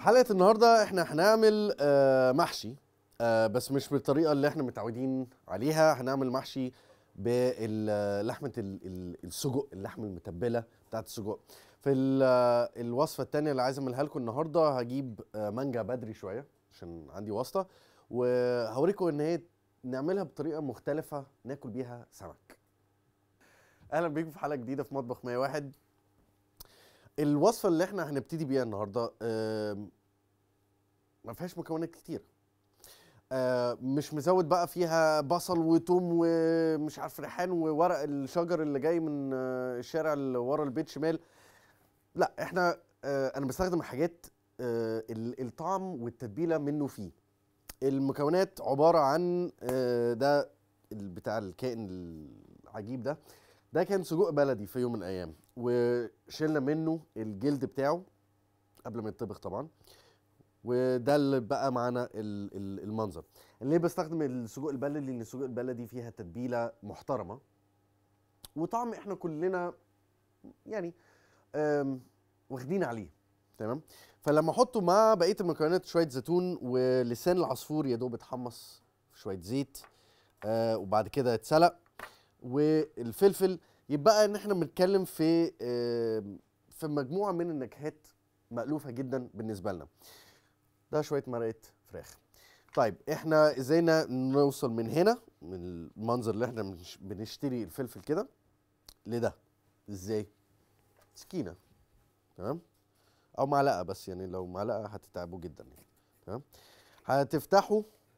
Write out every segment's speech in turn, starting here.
حلقه النهارده احنا هنعمل آه، محشي آه، بس مش بالطريقه اللي احنا متعودين عليها هنعمل محشي بلحمه السجق اللحمه المتبله بتاعت السجق في ال- آه، الوصفه التانية اللي عايز اعملها لكم النهارده هجيب آه، مانجا بدري شويه عشان عندي واسطه وهوريكم ان هي نعملها بطريقه مختلفه ناكل بيها سمك اهلا بيكم في حلقه جديده في مطبخ 101 الوصفه اللي احنا هنبتدي بيها النهارده آم، ما فيهاش مكونات كتير آه، مش مزود بقى فيها بصل وتوم ومش عارف ريحان وورق الشجر اللي جاي من آه، الشارع اللي ورا البيت شمال لا احنا آه، انا بستخدم حاجات آه، ال- الطعم والتتبيله منه فيه المكونات عباره عن آه، ده ال- بتاع الكائن العجيب ده ده كان سجق بلدي في يوم من الايام وشلنا منه الجلد بتاعه قبل ما يتطبخ طبعا وده اللي بقى معانا ال- ال- المنظر ليه بستخدم السجق البلدي لان السجق البلدي فيها تتبيله محترمه وطعم احنا كلنا يعني آم، واخدين عليه تمام فلما احطه مع بقيه المكونات شويه زيتون ولسان العصفور يا دوب اتحمص في شويه زيت آه وبعد كده اتسلق والفلفل يبقى ان احنا بنتكلم في آم، في مجموعه من النكهات مألوفه جدا بالنسبه لنا ده شويه مرقه فراخ طيب احنا ازاي ن- نوصل من هنا من المنظر اللي احنا بنش- بنشتري الفلفل كده لده ازاي سكينه تمام او معلقه بس يعني لو معلقه هتتعبوا جدا يعني تمام هتفتحوا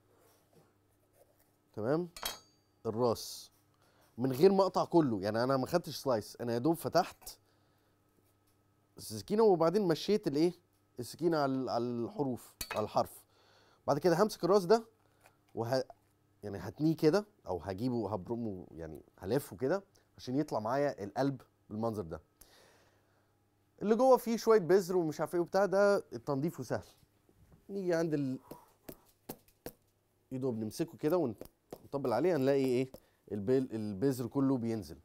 تمام الراس من غير ما اقطع كله يعني انا ما خدتش سلايس انا يا دوب فتحت السكينه وبعدين مشيت الايه السكينه على على الحروف على الحرف بعد كده همسك الراس ده وه يعني هتنيه كده او هجيبه هبرمه يعني هلفه كده عشان يطلع معايا القلب بالمنظر ده اللي جوه فيه شويه بذر ومش عارف ايه وبتاع ده تنظيفه سهل نيجي عند ال يدوب نمسكه كده ونطبل عليه هنلاقي ايه البل- البذر كله بينزل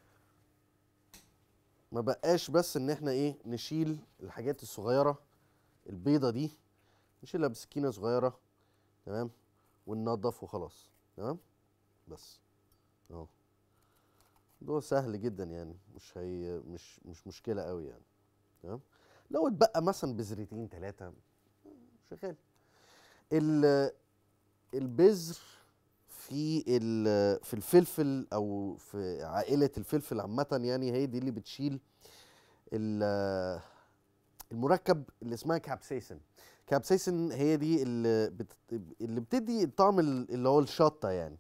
ما بقاش بس ان احنا ايه نشيل الحاجات الصغيره البيضه دي نشيلها بسكينه صغيره تمام وننضف وخلاص تمام بس اهو ده سهل جدا يعني مش هي مش مش مشكله قوي يعني تمام لو اتبقى مثلا بذرتين ثلاثه شغال ال البذر في ال- في الفلفل او في عائله الفلفل عامه يعني هي دي اللي بتشيل ال- المركب اللي اسمها كابسيسن كابسيسن هي دي اللي, بت... اللي بتدي الطعم ال- اللي هو الشطه يعني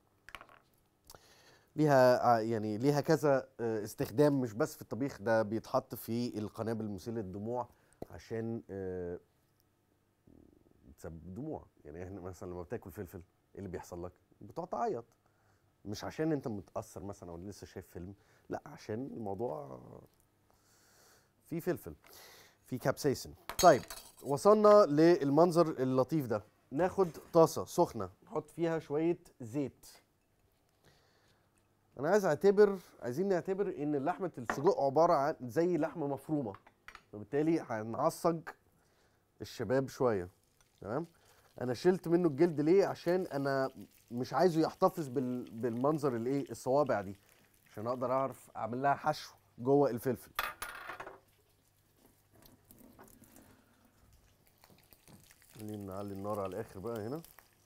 ليها ع- يعني ليها كذا آه، استخدام مش بس في الطبيخ ده بيتحط في القنابل المسيله للدموع عشان آه، تسبب دموع يعني احنا مثلا لما بتاكل فلفل ايه اللي بيحصل لك بتقعد تعيط مش عشان انت متاثر مثلا او لسه شايف فيلم لا عشان الموضوع فيه فلفل في كابسيسن طيب وصلنا للمنظر اللطيف ده ناخد طاسه سخنه نحط فيها شويه زيت انا عايز اعتبر عايزين نعتبر ان لحمه السجق عباره عن زي لحمه مفرومه فبالتالي هنعصج الشباب شويه تمام انا شلت منه الجلد ليه عشان انا مش عايزه يحتفظ بال... بالمنظر الايه الصوابع دي عشان اقدر اعرف اعمل لها حشو جوه الفلفل خلينا نعلي النار على الاخر بقى هنا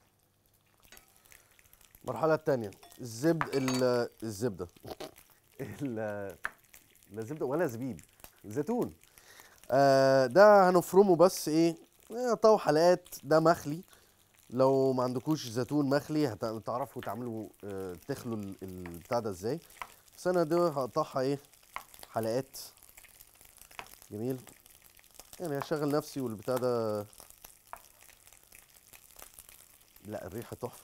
المرحله الثانيه الزبد ال- الزبده ال- لا زبده ولا زبيب زيتون آه ده هنفرمه بس ايه طو حلقات ده مخلي لو ما عندكوش زيتون مخلي هت- هتعرفوا تعملوا آه تخلوا ال- البتاع ده ازاي بس انا ده هقطعها ايه حلقات جميل يعني هشغل نفسي والبتاع ده لا الريحه تحفه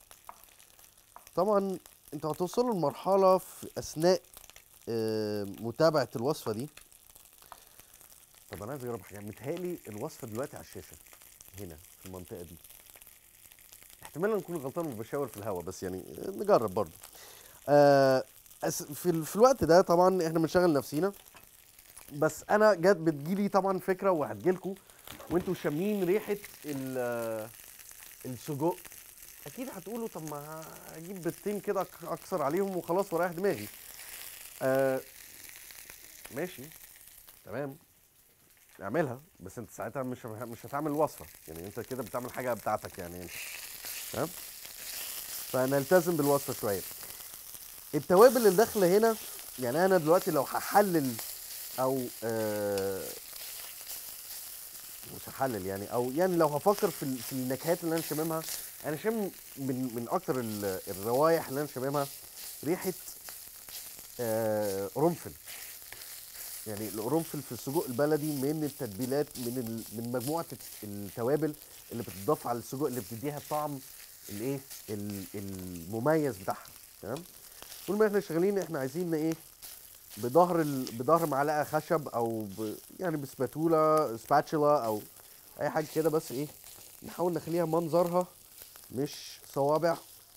طبعا انتوا هتوصلوا لمرحله في اثناء آه، متابعه الوصفه دي طب انا عايز اجرب حاجه متهيألي الوصفه دلوقتي على الشاشه هنا في المنطقه دي احتمال اكون غلطان وبشاور في الهواء بس يعني آه، نجرب برضه آه أس- في, ال- في الوقت ده طبعا احنا بنشغل نفسينا بس انا جت بتجيلي طبعا فكره وهتجيلكوا وانتوا شامين ريحه ال- السجق اكيد هتقولوا طب ما اجيب بيضتين كده أك- اكسر عليهم وخلاص ورايح دماغي آه ماشي تمام اعملها بس انت ساعتها مش مش هتعمل وصفه يعني انت كده بتعمل حاجه بتاعتك يعني انت تمام فنلتزم بالوصفه شويه التوابل اللي داخله هنا يعني انا دلوقتي لو هحلل او آه مش هحلل يعني او يعني لو هفكر في ال- في النكهات اللي انا شاممها انا شامم من من اكتر ال- الروايح اللي انا شاممها ريحه آه قرنفل يعني القرنفل في السجق البلدي من التتبيلات من ال- من مجموعه الت- التوابل اللي بتضاف على السجق اللي بتديها الطعم الايه ال- المميز بتاعها تمام طول ما احنا شغالين احنا عايزين ايه بظهر ال... بظهر معلقه خشب او ب... يعني بسباتولا سباتشولا او اي حاجه كده بس ايه نحاول نخليها منظرها مش صوابع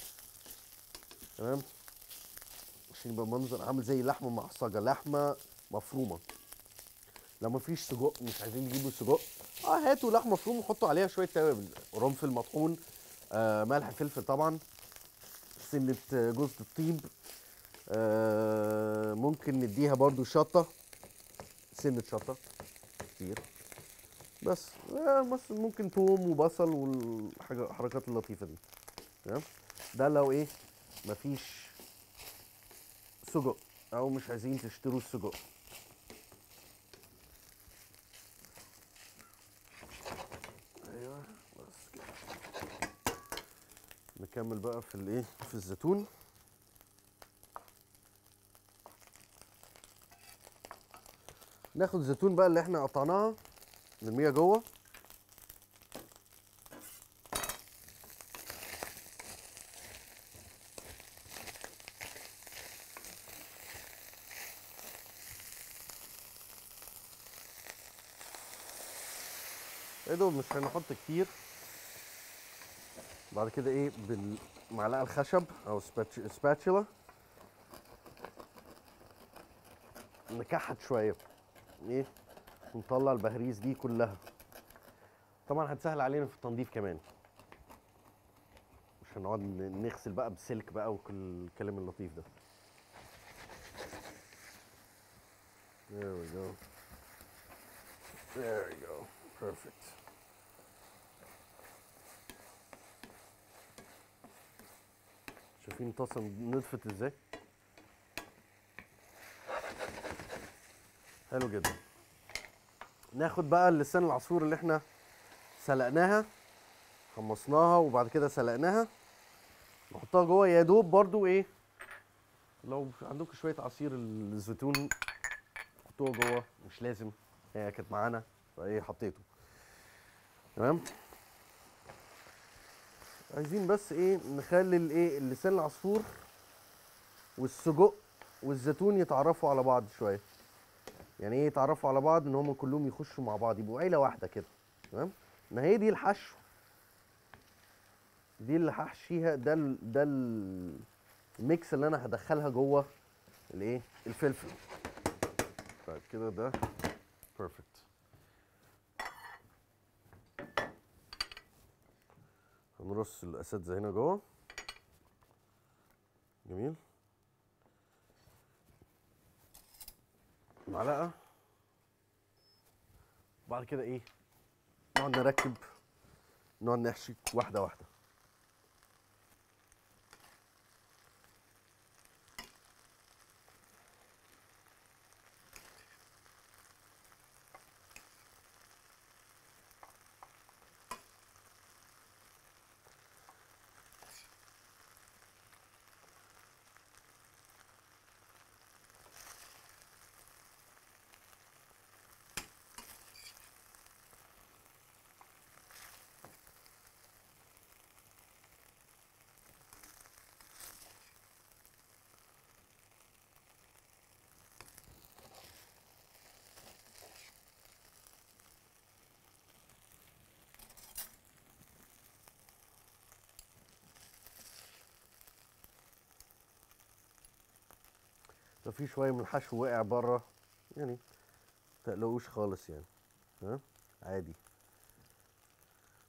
تمام عشان يبقى منظر عامل زي لحمه معصجه لحمه مفرومه لو مفيش سجق مش عايزين تجيبوا سجق اه هاتوا لحمه مفرومه وحطوا عليها شويه توابل قرنفل مطحون آه ملح فلفل طبعا سنه آه، جوز الطيب آه ممكن نديها برضو شطه سنه شطه كتير بس آه بس ممكن توم وبصل والحاجه الحركات اللطيفه دي تمام ده لو ايه مفيش سجق او مش عايزين تشتروا السجق ايوه بس كده نكمل بقى في الايه في الزيتون ناخد الزيتون بقى اللي احنا قطعناها نرميها جوه ايه دوب مش هنحط كتير بعد كده ايه بالمعلقه الخشب او سباتش- سباتشولا نكحت شويه ايه ونطلع البهريز دي كلها طبعا هتسهل علينا في التنظيف كمان مش هنقعد ن- نغسل بقى بسلك بقى وكل الكلام اللطيف ده There we go. There we go. Perfect. شايفين الطاسه نطفت ازاي؟ حلو جدا ناخد بقى اللسان العصفور اللي احنا سلقناها حمصناها وبعد كده سلقناها نحطها جوه يا دوب برضو ايه لو عندكم شويه عصير الزيتون حطوها جوه مش لازم هي كانت معانا فايه حطيته تمام عايزين بس ايه نخلي الايه اللسان العصفور والسجق والزيتون يتعرفوا على بعض شويه يعني ايه يتعرفوا على بعض ان هم كلهم يخشوا مع بعض يبقوا عيله واحده كده تمام ما هي دي الحشو دي اللي هحشيها ده ال ده ال- الميكس اللي انا هدخلها جوه الايه الفلفل طيب كده ده بيرفكت هنرص الاساتذه هنا جوه جميل معلقه بعد كده ايه نقعد نركب نقعد نحشي واحده واحده لو في شويه من الحشو وقع بره يعني تقلقوش خالص يعني ها عادي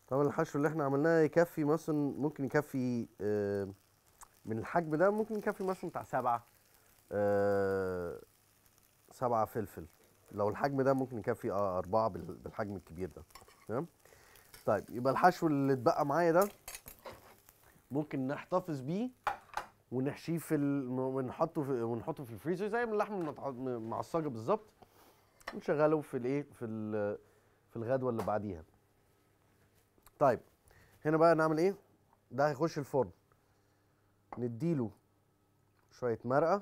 طبعا الحشو اللي احنا عملناه يكفي مثلا ممكن يكفي آه، من الحجم ده ممكن يكفي مثلا بتاع سبعة آه، سبعة فلفل لو الحجم ده ممكن يكفي اه أربعة بال- بالحجم الكبير ده تمام طيب يبقى الحشو اللي اتبقى معايا ده ممكن نحتفظ بيه ونحشيه في ال... ونحطه في ونحطه في الفريزر زي ما اللحمه المتع- المعصجه بالظبط ونشغله في الايه في ال... في الغدوه اللي بعديها طيب هنا بقى نعمل ايه ده هيخش الفرن نديله شويه مرقه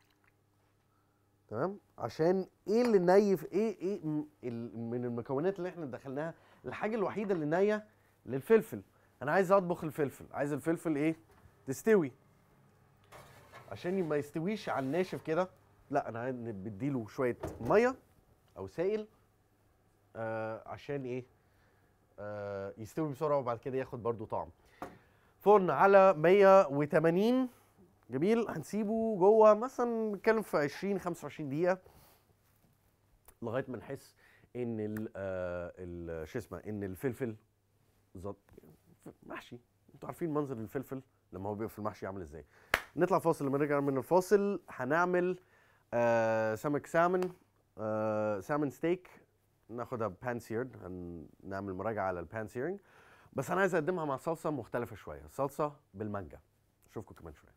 تمام عشان ايه اللي ني في ايه ايه م- ال- من المكونات اللي احنا دخلناها الحاجه الوحيده اللي نيه للفلفل انا عايز اطبخ الفلفل عايز الفلفل ايه تستوي عشان ما يستويش على الناشف كده لا انا عايز بديله شويه ميه او سائل آه عشان ايه آه يستوي بسرعه وبعد كده ياخد برضو طعم فرن على 180 جميل هنسيبه جوه مثلا بنتكلم في 20 25 دقيقه لغايه ما نحس ان ال آه ال- شو اسمه ان الفلفل ظبط محشي انتوا عارفين منظر الفلفل لما هو بيبقى في المحشي عامل ازاي نطلع فاصل لما نرجع من الفاصل هنعمل آه سمك سامن آه سامن ستيك ناخدها بان سيرد هنعمل مراجعه على البان سيرنج بس انا عايز اقدمها مع صلصه مختلفه شويه صلصه بالمانجا اشوفكم كمان شويه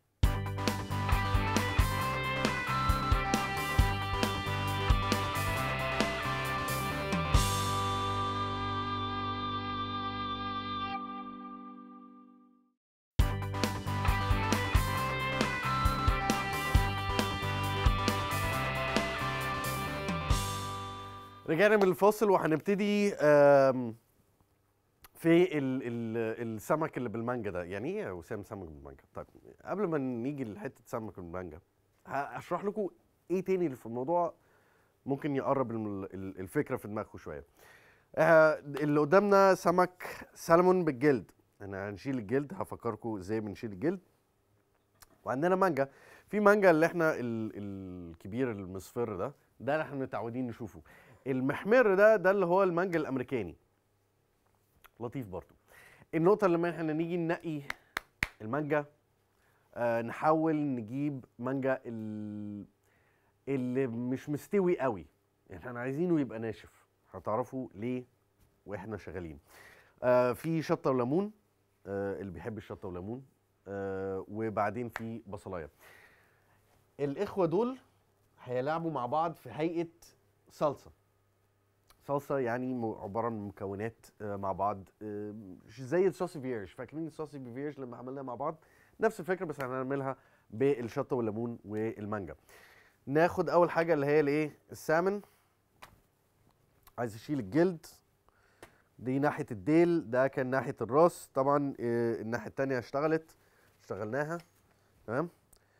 رجعنا من الفاصل وهنبتدي آم، في ال ال السمك اللي بالمانجا ده يعني ايه يا وسام سمك بالمانجا طيب قبل ما نيجي لحته سمك بالمانجا هشرح لكم ايه تاني اللي في الموضوع ممكن يقرب الم- ال- الفكره في دماغكم شويه آه، اللي قدامنا سمك سلمون بالجلد احنا هنشيل الجلد هفكركم ازاي بنشيل الجلد وعندنا مانجا في مانجا اللي احنا ال الكبير المصفر ده ده اللي احنا متعودين نشوفه المحمر ده ده اللي هو المانجا الامريكاني لطيف برضو النقطة لما احنا نيجي ننقي المانجا آه نحاول نجيب مانجا ال- اللي مش مستوي قوي يعني احنا عايزينه يبقى ناشف هتعرفوا ليه واحنا شغالين آه في شطة وليمون آه اللي بيحب الشطة وليمون آه وبعدين في بصلاية الإخوة دول هيلعبوا مع بعض في هيئة صلصة صلصه يعني م- عباره عن مكونات آه، مع بعض آه، ش- زي الصوصي فيرج فاكرين الصوصي فيرج لما عملناها مع بعض نفس الفكره بس هنعملها بالشطه والليمون والمانجا ناخد اول حاجه اللي هي الايه السامن عايز اشيل الجلد دي ناحيه الديل ده كان ناحيه الراس طبعا آه، الناحيه التانية اشتغلت اشتغلناها تمام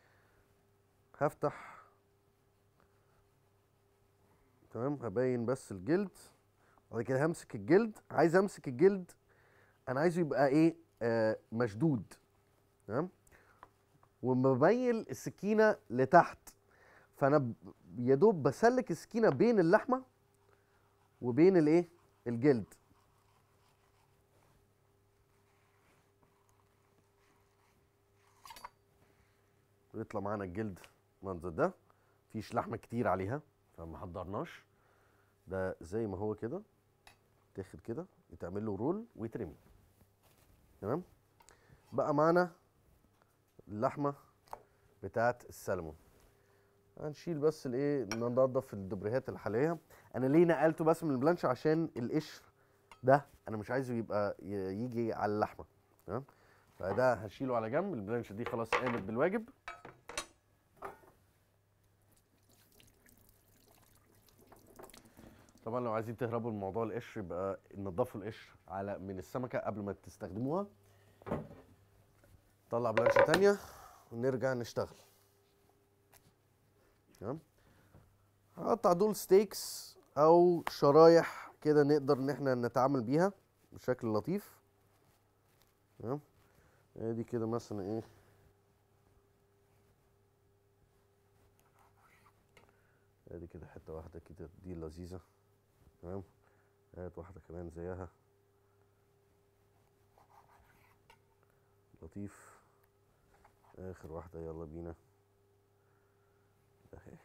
هفتح تمام هبين بس الجلد بعد كده همسك الجلد عايز امسك الجلد انا عايزه يبقى ايه آه مشدود تمام ومبين السكينه لتحت فانا ب- يا دوب بسلك السكينه بين اللحمه وبين الايه الجلد ويطلع معانا الجلد المنظر ده مفيش لحمه كتير عليها فما حضرناش ده زي ما هو كده تاخد كده يتعمل له رول ويترمي تمام بقى معانا اللحمه بتاعت السلمون هنشيل بس الايه ننضف الدبريهات الحاليه انا ليه نقلته بس من البلانش عشان القشر ده انا مش عايزه يبقى ي- يجي على اللحمه تمام فده هشيله على جنب البلانش دي خلاص قامت بالواجب طبعا لو عايزين تهربوا من موضوع القشر يبقى نضفوا القشر على من السمكه قبل ما تستخدموها طلع بلانشه تانية ونرجع نشتغل تمام هقطع دول ستيكس او شرايح كده نقدر ان احنا نتعامل بيها بشكل لطيف تمام ادي كده مثلا ايه ادي كده حته واحده كده دي لذيذه تمام هات واحده كمان زيها لطيف اخر واحده يلا بينا اهي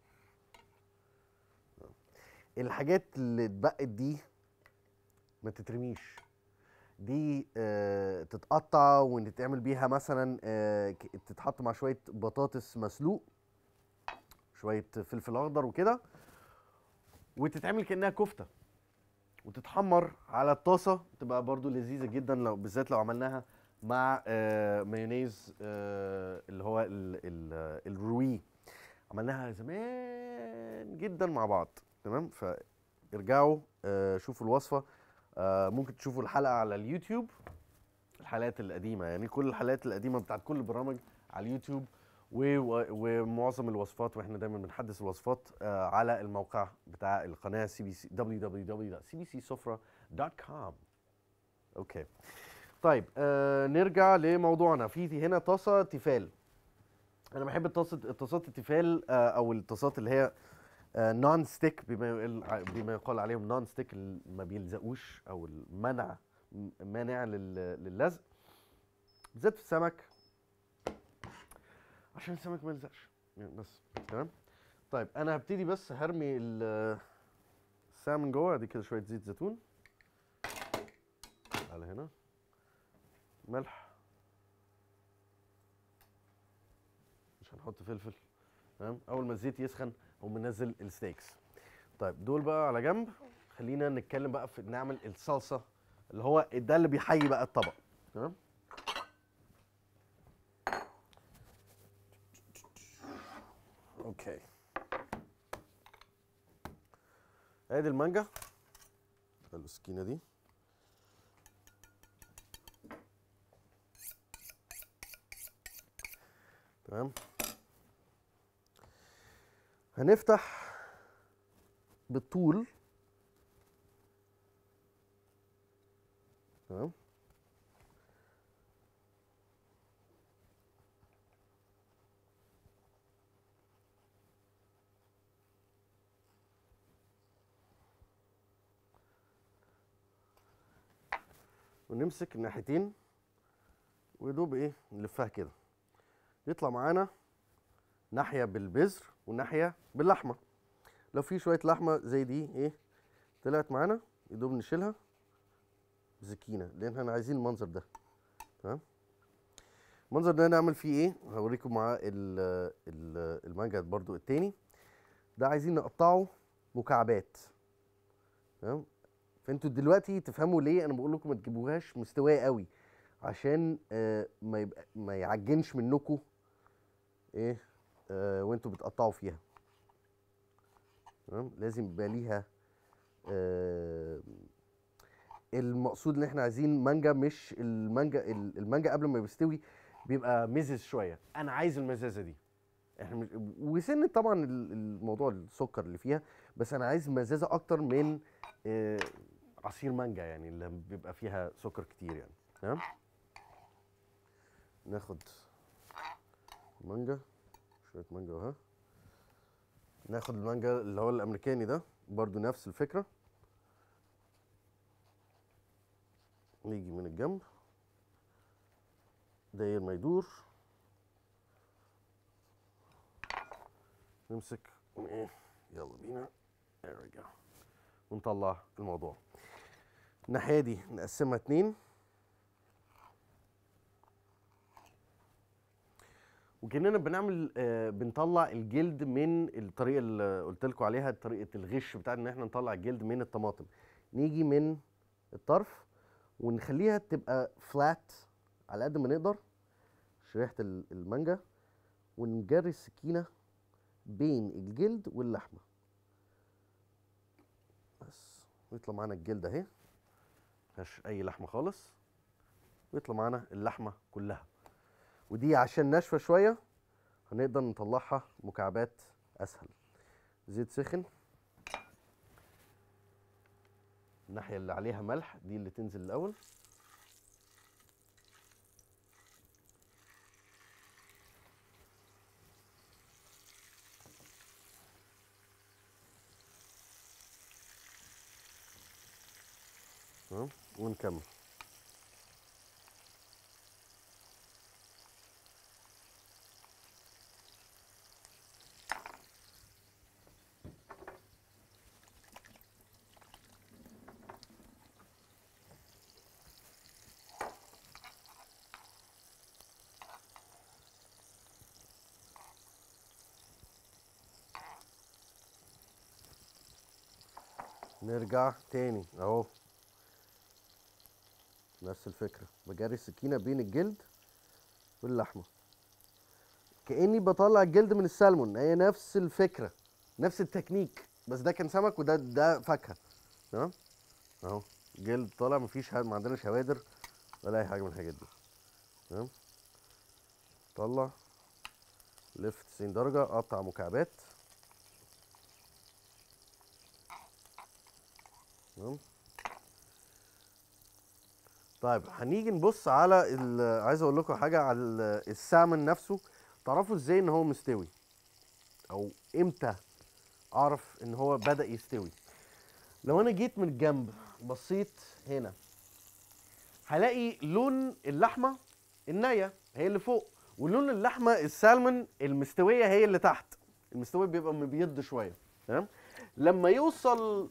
الحاجات اللي اتبقت دي ما تترميش دي آه تتقطع ونتعمل بيها مثلا آه ك- تتحط مع شويه بطاطس مسلوق شويه فلفل اخضر وكده وتتعمل كانها كفته وتتحمر على الطاسه تبقى برضو لذيذه جدا لو بالذات لو عملناها مع آه مايونيز آه اللي هو ال ال الروي عملناها زمان جدا مع بعض تمام فارجعوا آه شوفوا الوصفه آه ممكن تشوفوا الحلقه على اليوتيوب الحلقات القديمه يعني كل الحلقات القديمه بتاعت كل البرامج على اليوتيوب و- و- ومعظم الوصفات واحنا دايما بنحدث الوصفات آه على الموقع بتاع القناه سي بي سي www.cbcsofra.com اوكي طيب آه نرجع لموضوعنا في هنا طاسه تيفال انا بحب الطاسه الطاسات التيفال آه او الطاسات اللي هي نون ستيك بما يقال ع- بما يقال عليهم نون ستيك اللي ما بيلزقوش او المنع م- مانع لل- للزق بالذات في السمك عشان السمك ما يلزقش يعني بس تمام طيب انا هبتدي بس هرمي ال- السمن جوه ادي كده شويه زيت زيتون على هنا ملح مش هنحط فلفل تمام اول ما الزيت يسخن هو منزل الستيكس طيب دول بقى على جنب خلينا نتكلم بقى في نعمل الصلصه اللي هو ده اللي بيحيي بقى الطبق تمام اوكي ادي المانجا خلوا السكينه دي تمام هنفتح بالطول تمام ونمسك الناحيتين ويدوب ايه نلفها كده يطلع معانا ناحيه بالبذر وناحيه باللحمه لو في شويه لحمه زي دي ايه طلعت معانا يدوب نشيلها بسكينه لان احنا عايزين المنظر ده تمام المنظر ده نعمل فيه ايه هوريكم مع ال- ال- المانجا برضو التاني ده عايزين نقطعه مكعبات تمام فانتوا دلوقتي تفهموا ليه انا بقول لكم ما تجيبوهاش مستويه قوي عشان آه ما يبقى ما يعجنش منكم ايه آه وانتوا بتقطعوا فيها تمام لازم يبقى ليها آه المقصود ان احنا عايزين مانجا مش المانجا ال- المانجا قبل ما بيستوي بيبقى مزز شويه انا عايز المزازه دي احنا مش وسن طبعا ال- الموضوع السكر اللي فيها بس انا عايز مزازه اكتر من آه عصير مانجا يعني اللي بيبقى فيها سكر كتير يعني تمام ناخد مانجا شويه مانجا اهو ناخد المانجا اللي هو الامريكاني ده برضو نفس الفكره نيجي من الجنب داير ما يدور نمسك ايه يلا بينا there we go ونطلع الموضوع الناحيه دي نقسمها اتنين وكاننا بنعمل آه بنطلع الجلد من الطريقه اللي قلت لكم عليها طريقه الغش بتاعت ان احنا نطلع الجلد من الطماطم نيجي من الطرف ونخليها تبقى فلات على قد ما نقدر شريحه ال- المانجا ونجري السكينه بين الجلد واللحمه بس ويطلع معانا الجلد اهي مفيهاش اي لحمه خالص ويطلع معانا اللحمه كلها ودي عشان ناشفه شويه هنقدر نطلعها مكعبات اسهل زيت سخن الناحيه اللي عليها ملح دي اللي تنزل الاول تمام ونكمل نرجع تاني اهو نفس الفكرة بجري السكينة بين الجلد واللحمة كأني بطلع الجلد من السلمون هي نفس الفكرة نفس التكنيك بس ده كان سمك وده ده فاكهة تمام اهو جلد طالع مفيش حاجة ما عندناش هوادر ولا اي حاجة من الحاجات دي تمام طلع لف 90 درجة قطع مكعبات تمام طيب هنيجي نبص على ال- عايز اقول لكم حاجه على ال- السامن نفسه تعرفوا ازاي ان هو مستوي او امتى اعرف ان هو بدا يستوي لو انا جيت من الجنب بصيت هنا هلاقي لون اللحمه النيه هي اللي فوق ولون اللحمه السالمون المستويه هي اللي تحت المستوي بيبقى مبيض شويه تمام لما يوصل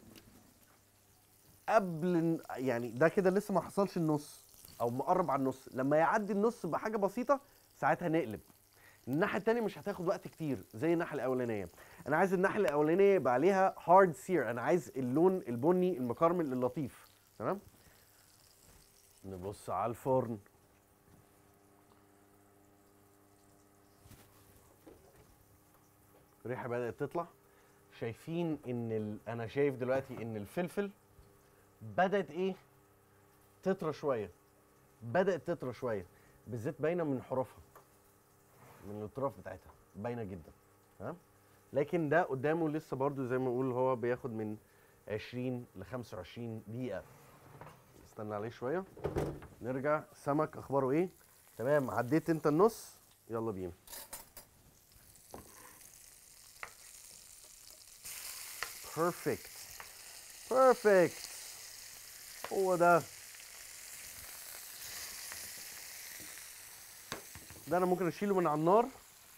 قبل يعني ده كده لسه ما حصلش النص او مقرب على النص لما يعدي النص بحاجه بسيطه ساعتها نقلب الناحيه التانية مش هتاخد وقت كتير زي الناحيه الاولانيه انا عايز الناحيه الاولانيه يبقى عليها هارد سير انا عايز اللون البني المكرمل اللطيف تمام نبص على الفرن الريحه بدات تطلع شايفين ان ال... انا شايف دلوقتي ان الفلفل بدات ايه تطرى شويه بدات تطرى شويه بالذات باينه من حروفها من الاطراف بتاعتها باينه جدا تمام لكن ده قدامه لسه برضو زي ما بقول هو بياخد من 20 ل 25 دقيقه استنى عليه شويه نرجع سمك اخباره ايه تمام عديت انت النص يلا بينا بيرفكت بيرفكت هو ده ده انا ممكن اشيله من على النار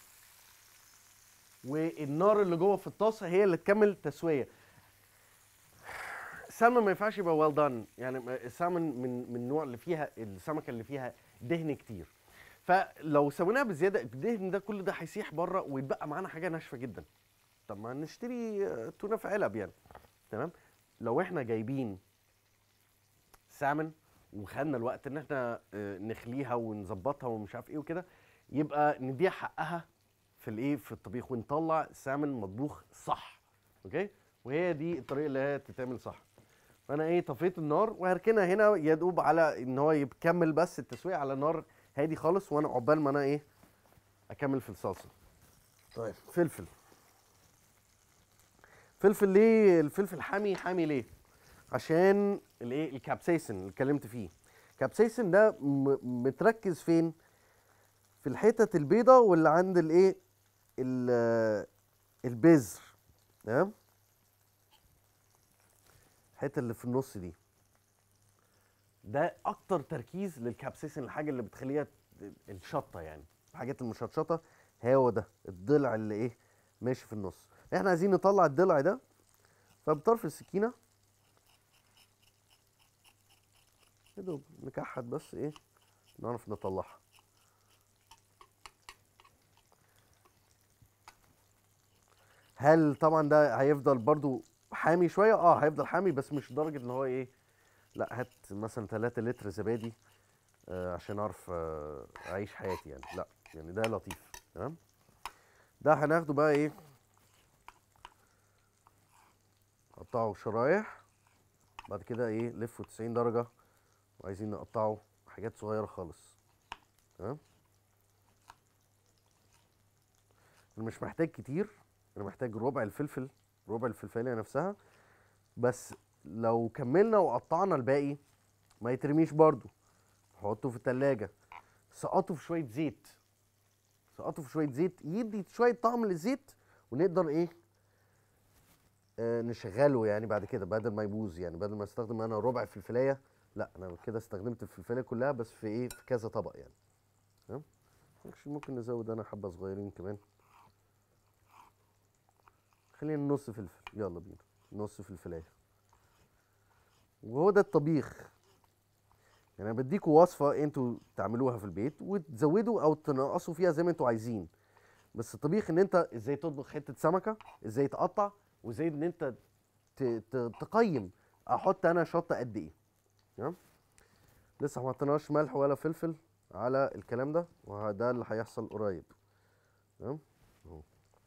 والنار اللي جوه في الطاسه هي اللي تكمل تسويه السلمون ما ينفعش يبقى ويل دان يعني ما- السلمون من من النوع اللي فيها السمكه اللي فيها دهن كتير فلو سويناها بزياده الدهن ده كل ده هيسيح بره ويتبقى معانا حاجه ناشفه جدا طب ما نشتري آه، تونه في علب يعني تمام لو احنا جايبين سامن وخدنا الوقت ان احنا آه، نخليها ونظبطها ومش عارف ايه وكده يبقى نديها حقها في الايه في الطبيخ ونطلع سامن مطبوخ صح اوكي وهي دي الطريقه اللي هي تتعمل صح فانا ايه طفيت النار وهركنها هنا يدوب على ان هو يكمل بس التسويه على نار هادي خالص وانا عقبال ما انا ايه اكمل في الصلصه طيب فلفل فلفل ليه الفلفل حامي حامي ليه عشان الايه الكابسيسن اللي اتكلمت فيه الكابسيسن ده م- متركز فين في الحتت البيضة واللي عند الايه ال- البذر تمام الحته اللي في النص دي ده اكتر تركيز للكابسيسن الحاجه اللي بتخليها ت- الشطه يعني الحاجات المشطشطه هو ده الضلع اللي ايه ماشي في النص احنا عايزين نطلع الضلع ده فبطرف السكينه يا دوب نكحت بس ايه نعرف نطلعها هل طبعا ده هيفضل برضو حامي شويه اه هيفضل حامي بس مش لدرجه ان هو ايه لا هات مثلا 3 لتر زبادي آه عشان اعرف آه اعيش حياتي يعني لا يعني ده لطيف تمام ده هناخده بقى ايه نقطعه شرايح بعد كده ايه لفه 90 درجه وعايزين نقطعه حاجات صغيره خالص تمام انا مش محتاج كتير انا محتاج ربع الفلفل ربع الفلفليه نفسها بس لو كملنا وقطعنا الباقي ما يترميش برضو حطه في التلاجة سقطه في شوية زيت سقطه في شوية زيت يدي شوية طعم للزيت ونقدر ايه آه نشغله يعني بعد كده بدل ما يبوظ يعني بدل ما استخدم انا ربع فلفلايه لا انا كده استخدمت الفلفلايه كلها بس في ايه في كذا طبق يعني تمام Actually ممكن نزود انا حبه صغيرين كمان خلينا نص فلفل يلا بينا نص فلفلايه وهو ده الطبيخ يعني انا بديكوا وصفه انتوا تعملوها في البيت وتزودوا او تنقصوا فيها زي ما انتوا عايزين بس الطبيخ ان انت ازاي تطبخ حته سمكه ازاي تقطع وازاي ان انت ت- ت- تقيم احط انا شطه قد ايه تمام لسه ما حطيناش ملح ولا فلفل على الكلام ده وده اللي هيحصل قريب تمام اهو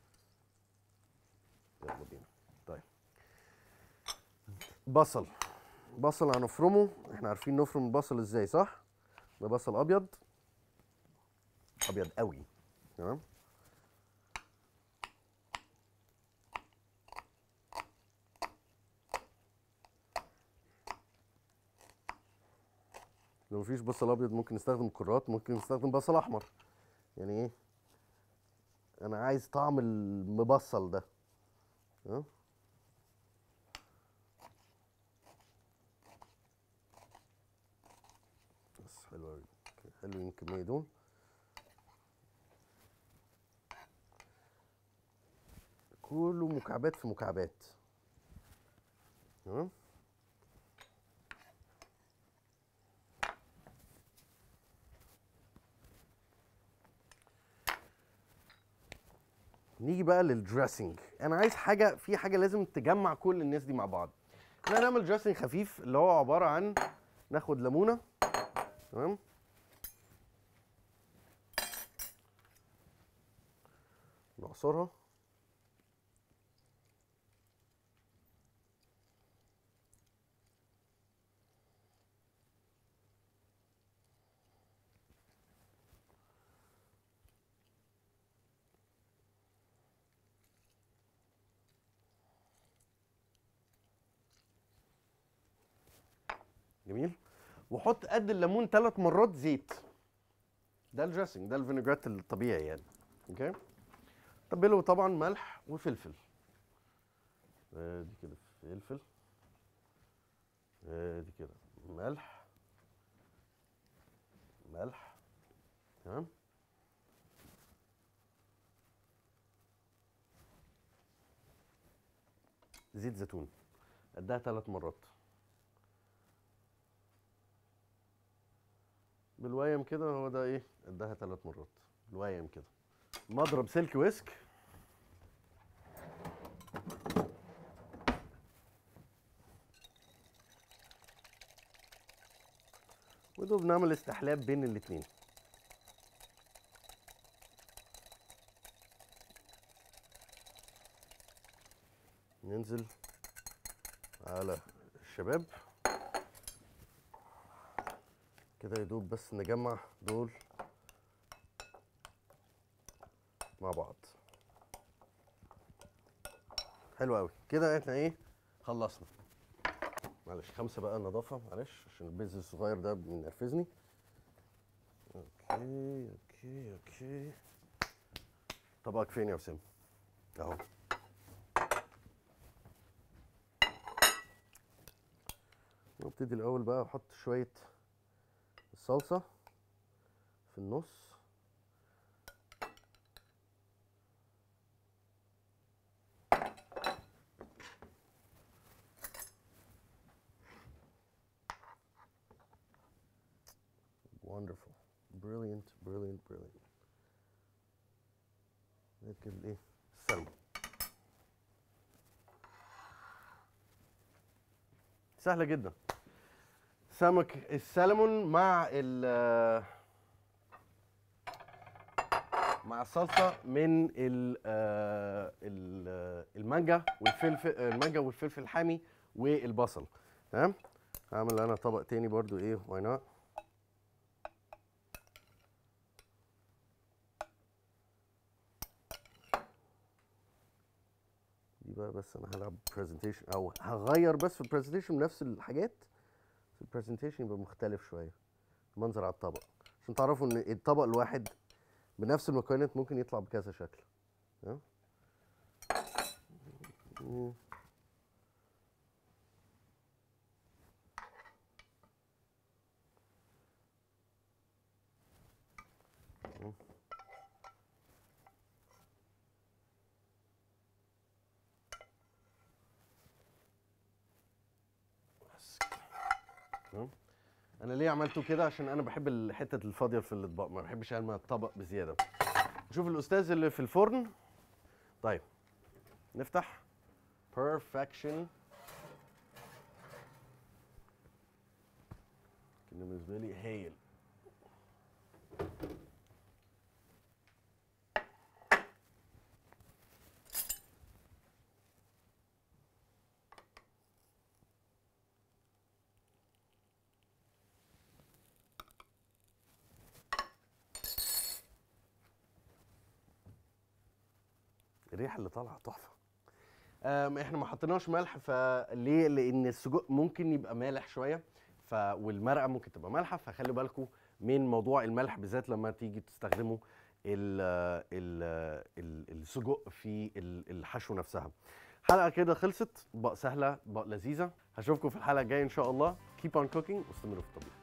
يلا بينا طيب بصل بصل هنفرمه احنا عارفين نفرم البصل ازاي صح ده بصل ابيض ابيض قوي تمام لو مفيش بصل ابيض ممكن نستخدم كرات ممكن نستخدم بصل احمر يعني ايه انا عايز طعم المبصل ده ها بس حلو قوي حلوين الكميه دول كله مكعبات في مكعبات تمام نيجي بقى للدريسنج انا عايز حاجه في حاجه لازم تجمع كل الناس دي مع بعض احنا هنعمل دريسنج خفيف اللي هو عباره عن ناخد ليمونه تمام نعصرها جميل وحط قد الليمون ثلاث مرات زيت ده الدريسنج ده الفينيجرات الطبيعي يعني اوكي تبله طبعا ملح وفلفل ادي كده فلفل ادي كده ملح ملح تمام زيت زيتون قدها ثلاث مرات بالويم كده هو ده ايه اداها ثلاث مرات بالويم كده مضرب سلك ويسك ودوب نعمل استحلاب بين الاتنين ننزل على الشباب كده يدوب بس نجمع دول مع بعض حلو قوي كده احنا ايه خلصنا معلش خمسه بقى نظافه معلش عشان البيز الصغير ده بينرفزني اوكي اوكي اوكي طبقك فين يا وسام اهو نبتدي الاول بقى احط شويه الصلصه في النص wonderful brilliant brilliant brilliant نركب الايه السلمون سهله جدا سمك السلمون مع ال مع الصلصه من ال ال- المانجا والفلفل المانجا والفلفل الحامي والبصل تمام هعمل انا طبق تاني برضو ايه واي نوت دي بقى بس انا هلعب برزنتيشن او هغير بس في البرزنتيشن نفس الحاجات في البرزنتيشن يبقى مختلف شويه المنظر على الطبق عشان تعرفوا ان الطبق الواحد بنفس المكونات ممكن يطلع بكذا شكل ها؟ مم. مم. بس كده. تمام انا ليه عملته كده عشان انا بحب الحته الفاضيه في الاطباق ما بحبش ارمي الطبق بزياده نشوف الاستاذ اللي في الفرن طيب نفتح perfection بالنسبه لي هايل الريحه اللي طالعه تحفه أم، احنا ما حطيناش ملح فليه لان السجق ممكن يبقى مالح شويه ف والمرقه ممكن تبقى مالحه فخلوا بالكم من موضوع الملح بالذات لما تيجي تستخدموا ال ال ال السجق في ال- الحشو نفسها حلقه كده خلصت بقى سهله بقى لذيذه هشوفكم في الحلقه الجايه ان شاء الله keep on cooking واستمروا في الطبيخ